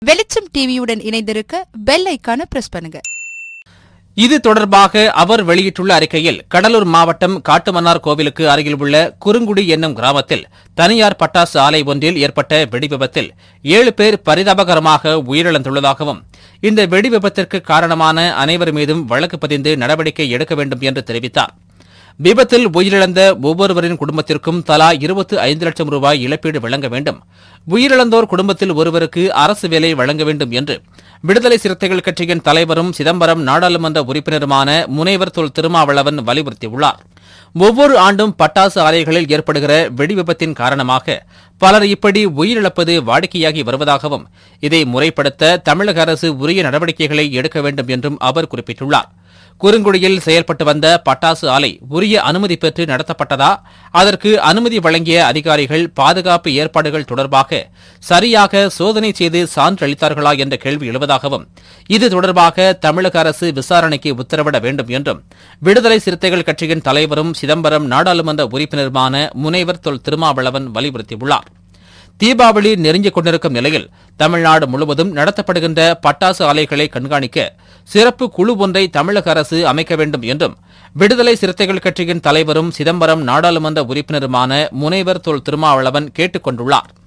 வெளிச்சம் டிவியுடன் இணைந்திருக்க பெல் ஐக்கான பிரஸ் பண்ணுங்க இது தொடர்பாக அவர் வெளியிட்டுள்ள அறிக்கையில் கடலூர் மாவட்டம் காட்டுமன்னார் கோவிலுக்கு அருகில் உள்ள குறுங்குடி என்னும் கிராமத்தில் தனியார் பட்டாசு ஆலை ஒன்றில் ஏற்பட்ட வெடிவிபத்தில் ஏழு பேர் பரிதாபகரமாக உயிரிழந்துள்ளதாகவும் இந்த வெடிவிபத்திற்கு காரணமான அனைவர் மீதும் வழக்கு பதிந்து நடவடிக்கை எடுக்க வேண்டும் என்று தெரிவித்தார் விபத்தில் உயிரிழந்த ஒவ்வொருவரின் குடும்பத்திற்கும் தலா இருபத்து ஐந்து லட்சம் ரூபாய் இழப்பீடு வழங்க வேண்டும் உயிரிழந்தோர் குடும்பத்தில் ஒருவருக்கு அரசு வேலை வழங்க வேண்டும் என்று விடுதலை சிறுத்தைகள் கட்சியின் தலைவரும் சிதம்பரம் நாடாளுமன்ற உறுப்பினருமான முனைவர் தொல் திருமாவளவன் வலியுறுத்தியுள்ளார் ஒவ்வொரு ஆண்டும் பட்டாசு ஆலைகளில் ஏற்படுகிற வெடி விபத்தின் காரணமாக பலர் இப்படி உயிரிழப்பது வாடிக்கையாகி வருவதாகவும் இதை முறைப்படுத்த தமிழக அரசு உரிய நடவடிக்கைகளை எடுக்க வேண்டும் என்றும் அவர் குறிப்பிட்டுள்ளார் குறுங்குடியில் செயல்பட்டு வந்த பட்டாசு ஆலை உரிய அனுமதி பெற்று நடத்தப்பட்டதா அதற்கு அனுமதி வழங்கிய அதிகாரிகள் பாதுகாப்பு ஏற்பாடுகள் தொடர்பாக சரியாக சோதனை செய்து சான்று அளித்தார்களா என்ற கேள்வி எழுவதாகவும் இது தொடர்பாக தமிழக அரசு விசாரணைக்கு உத்தரவிட வேண்டும் என்றும் விடுதலை சிறுத்தைகள் கட்சியின் தலைவரும் சிதம்பரம் நாடாளுமன்ற உறுப்பினருமான முனைவர் தொல் திருமாவளவன் வலியுறுத்தியுள்ளார் தீபாவளி நெருங்கிக் கொண்டிருக்கும் நிலையில் தமிழ்நாடு முழுவதும் நடத்தப்படுகின்ற பட்டாசு ஆலைகளை கண்காணிக்க சிறப்பு குழு ஒன்றை தமிழக அரசு அமைக்க வேண்டும் என்றும் விடுதலை சிறுத்தைகள் கட்சியின் தலைவரும் சிதம்பரம் நாடாளுமன்ற உறுப்பினருமான முனைவர் தொல் திருமாவளவன் கேட்டுக் கொண்டுள்ளார்